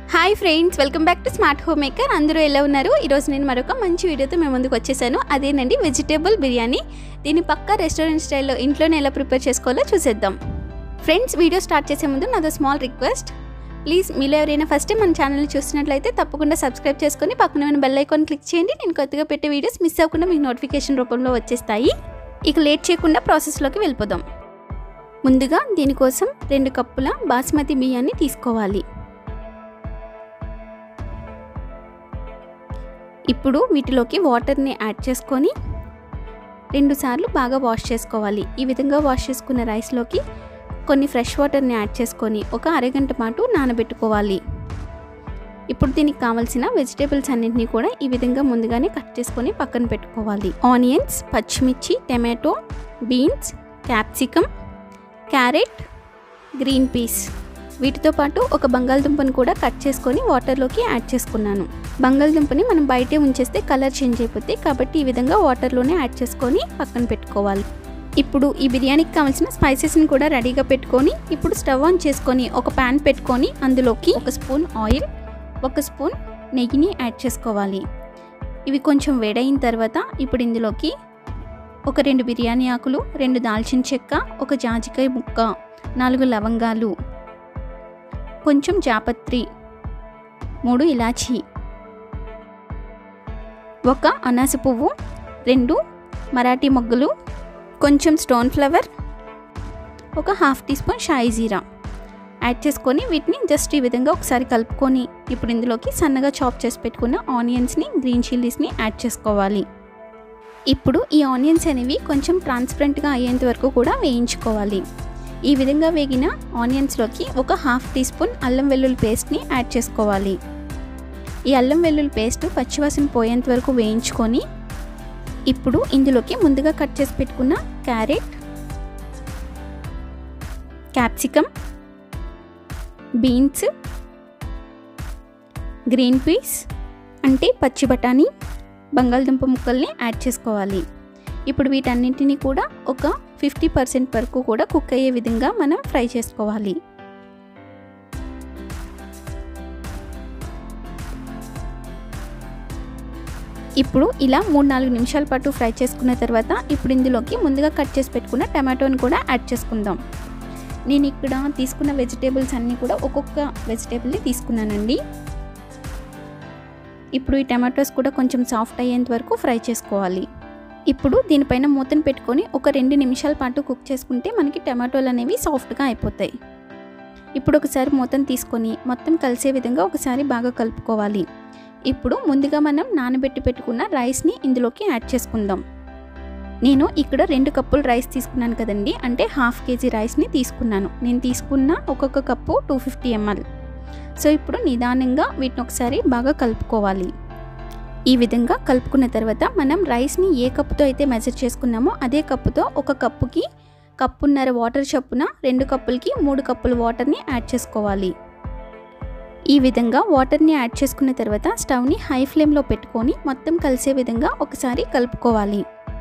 hi friends welcome back to smart home maker అందరూ ఎలా ఉన్నారు ఈరోజు నేను మరొక మంచి వీడియోతో మేము ముందుకు వచ్చేసాను అదేనండి వెజిటేబుల్ బిర్యానీ దీన్ని పక్కా రెస్టారెంట్ స్టైల్లో ఇంట్లోనే ఎలా ప్రిపేర్ చేసుకోవాలో చూసేద్దాం ఫ్రెండ్స్ వీడియో స్టార్ట్ చేసే ముందు నాదో స్మాల్ రిక్వెస్ట్ ప్లీజ్ మీలో ఎవరైనా ఫస్ట్ టైం మన ఛానల్ని చూస్తున్నట్లయితే తప్పకుండా సబ్స్క్రైబ్ చేసుకొని పక్కన ఉన్న బెల్ ఐకాన్ క్లిక్ చేయండి నేను కొత్తగా పెట్టే వీడియోస్ మిస్ అవ్వకుండా మీకు నోటిఫికేషన్ రూపంలో వచ్చేస్తాయి ఇక లేట్ చేయకుండా ప్రాసెస్లోకి వెళ్ళిపోదాం ముందుగా దీనికోసం రెండు కప్పుల బాస్మతి బియ్యాన్ని తీసుకోవాలి ఇప్పుడు వీటిలోకి వాటర్ని యాడ్ చేసుకొని రెండుసార్లు బాగా వాష్ చేసుకోవాలి ఈ విధంగా వాష్ చేసుకున్న రైస్లోకి కొన్ని ఫ్రెష్ వాటర్ని యాడ్ చేసుకొని ఒక అరగంట పాటు నానబెట్టుకోవాలి ఇప్పుడు దీనికి కావాల్సిన వెజిటేబుల్స్ అన్నింటినీ కూడా ఈ విధంగా ముందుగానే కట్ చేసుకొని పక్కన పెట్టుకోవాలి ఆనియన్స్ పచ్చిమిర్చి tomato beans capsicum carrot green peas వీటితో పాటు ఒక బంగాళదుంపను కూడా కట్ చేసుకొని వాటర్లోకి యాడ్ చేసుకున్నాను బంగాళదుంపని మనం బయటే ఉంచేస్తే కలర్ చేంజ్ అయిపోతే కాబట్టి ఈ విధంగా వాటర్లోనే యాడ్ చేసుకొని పక్కన పెట్టుకోవాలి ఇప్పుడు ఈ బిర్యానీకి కావాల్సిన స్పైసెస్ని కూడా రెడీగా పెట్టుకొని ఇప్పుడు స్టవ్ ఆన్ చేసుకొని ఒక ప్యాన్ పెట్టుకొని అందులోకి ఒక స్పూన్ ఆయిల్ ఒక స్పూన్ నెయ్యిని యాడ్ చేసుకోవాలి ఇవి కొంచెం వేడైన తర్వాత ఇప్పుడు ఇందులోకి ఒక రెండు బిర్యానీ ఆకులు రెండు దాల్చిన చెక్క ఒక జాజికాయ ముక్క నాలుగు లవంగాలు కొంచెం జాపత్రి మూడు ఇలాచీ ఒక అనాస పువ్వు రెండు మరాఠీ మొగ్గలు కొంచెం స్టోన్ ఫ్లవర్ ఒక హాఫ్ టీ స్పూన్ షాయి జీరా యాడ్ చేసుకొని వీటిని జస్ట్ ఈ విధంగా ఒకసారి కలుపుకొని ఇప్పుడు ఇందులోకి సన్నగా చాప్ చేసి పెట్టుకున్న ఆనియన్స్ని గ్రీన్ చిల్లీస్ని యాడ్ చేసుకోవాలి ఇప్పుడు ఈ ఆనియన్స్ అనేవి కొంచెం ట్రాన్స్పరెంట్గా అయ్యేంత వరకు కూడా వేయించుకోవాలి ఈ విధంగా వేగిన ఆనియన్స్లోకి ఒక హాఫ్ టీ స్పూన్ అల్లం వెల్లుల్లి పేస్ట్ని యాడ్ చేసుకోవాలి ఈ అల్లం వెల్లుల్లి పేస్ట్ పచ్చివాసన పోయేంత వరకు వేయించుకొని ఇప్పుడు ఇందులోకి ముందుగా కట్ చేసి పెట్టుకున్న carrot capsicum beans green peas అంటే పచ్చి బఠానీ బంగాళదుంప ముక్కల్ని యాడ్ చేసుకోవాలి ఇప్పుడు వీటన్నింటినీ కూడా ఒక ఫిఫ్టీ పర్సెంట్ వరకు కూడా కుక్ అయ్యే విధంగా మనం ఫ్రై చేసుకోవాలి ఇప్పుడు ఇలా మూడు నాలుగు నిమిషాల పాటు ఫ్రై చేసుకున్న తర్వాత ఇప్పుడు ఇందులోకి ముందుగా కట్ చేసి పెట్టుకున్న టమాటోని కూడా యాడ్ చేసుకుందాం నేను ఇక్కడ తీసుకున్న వెజిటేబుల్స్ అన్నీ కూడా ఒక్కొక్క వెజిటేబుల్ని తీసుకున్నానండి ఇప్పుడు ఈ టమాటోస్ కూడా కొంచెం సాఫ్ట్ అయ్యేంత వరకు ఫ్రై చేసుకోవాలి ఇప్పుడు దీనిపైన మూతను పెట్టుకొని ఒక రెండు నిమిషాల పాటు కుక్ చేసుకుంటే మనకి టమాటోలు అనేవి సాఫ్ట్గా అయిపోతాయి ఇప్పుడు ఒకసారి మూతను తీసుకొని మొత్తం కలిసే విధంగా ఒకసారి బాగా కలుపుకోవాలి ఇప్పుడు ముందుగా మనం నానబెట్టి పెట్టుకున్న రైస్ని ఇందులోకి యాడ్ చేసుకుందాం నేను ఇక్కడ రెండు కప్పులు రైస్ తీసుకున్నాను కదండి అంటే హాఫ్ కేజీ రైస్ని తీసుకున్నాను నేను తీసుకున్న ఒక్కొక్క cup two fifty ML so ఇప్పుడు నిదానంగా వీటిని ఒకసారి బాగా కలుపుకోవాలి ఈ విధంగా కలుపుకున్న తర్వాత మనం రైస్ని ఏ కప్పుతో అయితే మెజర్ చేసుకున్నామో అదే కప్పుతో ఒక కప్పుకి కప్పున్నర వాటర్ చొప్పున రెండు కప్పులకి మూడు కప్పుల వాటర్ని యాడ్ చేసుకోవాలి ఈ విధంగా వాటర్ని యాడ్ చేసుకున్న తర్వాత స్టవ్ని హై ఫ్లేమ్లో పెట్టుకొని మొత్తం కలిసే విధంగా ఒకసారి కలుపుకోవాలి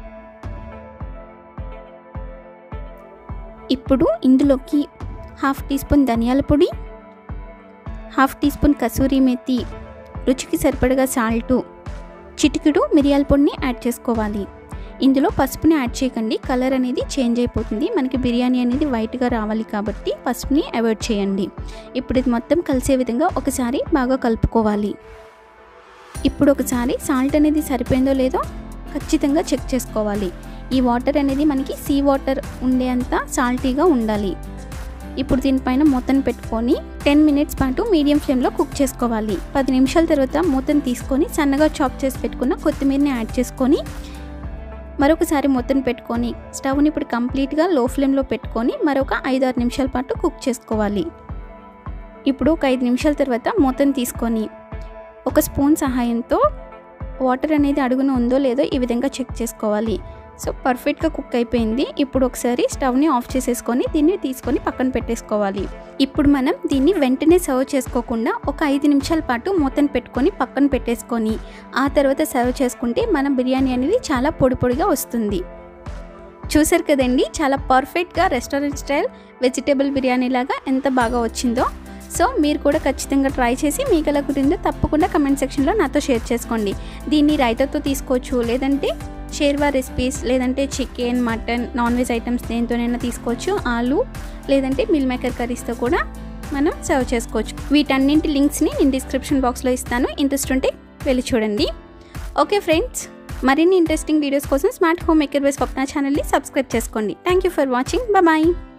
ఇప్పుడు ఇందులోకి హాఫ్ టీ స్పూన్ ధనియాల పొడి హాఫ్ టీ స్పూన్ కసూరి మెత్తి రుచికి సరిపడగా సాల్టు చిటికెడు మిరియాల పొడిని యాడ్ చేసుకోవాలి ఇందులో పసుపుని యాడ్ చేయకండి కలర్ అనేది చేంజ్ అయిపోతుంది మనకి బిర్యానీ అనేది వైట్గా రావాలి కాబట్టి పసుపుని అవాయిడ్ చేయండి ఇప్పుడు ఇది మొత్తం కలిసే విధంగా ఒకసారి బాగా కలుపుకోవాలి ఇప్పుడు ఒకసారి సాల్ట్ అనేది సరిపోయిందో లేదో ఖచ్చితంగా చెక్ చేసుకోవాలి ఈ వాటర్ అనేది మనకి సీ వాటర్ ఉండేంత సాల్టీగా ఉండాలి ఇప్పుడు దీనిపైన మూతను పెట్టుకొని టెన్ మినిట్స్ పాటు మీడియం ఫ్లేమ్లో కుక్ చేసుకోవాలి పది నిమిషాల తర్వాత మూతను తీసుకొని సన్నగా చాప్ చేసి పెట్టుకున్న కొత్తిమీరని యాడ్ చేసుకొని మరొకసారి మూతను పెట్టుకొని స్టవ్ని ఇప్పుడు కంప్లీట్గా లో ఫ్లేమ్లో పెట్టుకొని మరొక ఐదు ఆరు నిమిషాల పాటు కుక్ చేసుకోవాలి ఇప్పుడు ఒక ఐదు నిమిషాల తర్వాత మూతను తీసుకొని ఒక స్పూన్ సహాయంతో వాటర్ అనేది అడుగున ఉందో లేదో ఈ విధంగా చెక్ చేసుకోవాలి సో పర్ఫెక్ట్గా కుక్ అయిపోయింది ఇప్పుడు ఒకసారి స్టవ్ని ఆఫ్ చేసేసుకొని దీన్ని తీసుకొని పక్కన పెట్టేసుకోవాలి ఇప్పుడు మనం దీన్ని వెంటనే సర్వ్ చేసుకోకుండా ఒక ఐదు నిమిషాల పాటు మూతను పెట్టుకొని పక్కన పెట్టేసుకొని ఆ తర్వాత సర్వ్ చేసుకుంటే మన బిర్యానీ అనేది చాలా పొడి పొడిగా వస్తుంది చూసారు కదండి చాలా పర్ఫెక్ట్గా రెస్టారెంట్ స్టైల్ వెజిటేబుల్ బిర్యానీ లాగా ఎంత బాగా వచ్చిందో సో మీరు కూడా ఖచ్చితంగా ట్రై చేసి మీకు ఎలా కుదిరిందో తప్పకుండా కమెంట్ సెక్షన్లో నాతో షేర్ చేసుకోండి దీన్ని రైతాతో తీసుకోవచ్చు లేదంటే షేర్వా రెసిపీస్ లేదంటే chicken mutton non veg items దేంతోనైనా తీసుకోవచ్చు ఆలు లేదంటే మిల్ మేకర్ కర్రీస్తో కూడా మనం సర్వ్ చేసుకోవచ్చు వీటన్నింటి లింక్స్ని నేను డిస్క్రిప్షన్ బాక్స్లో ఇస్తాను ఇంట్రెస్ట్ ఉంటే వెళ్ళి చూడండి ఓకే ఫ్రెండ్స్ మరిన్ని ఇంట్రెస్టింగ్ వీడియోస్ కోసం smart home maker by Swapna ఛానల్ని సబ్స్క్రైబ్ చేసుకోండి thank you for watching bye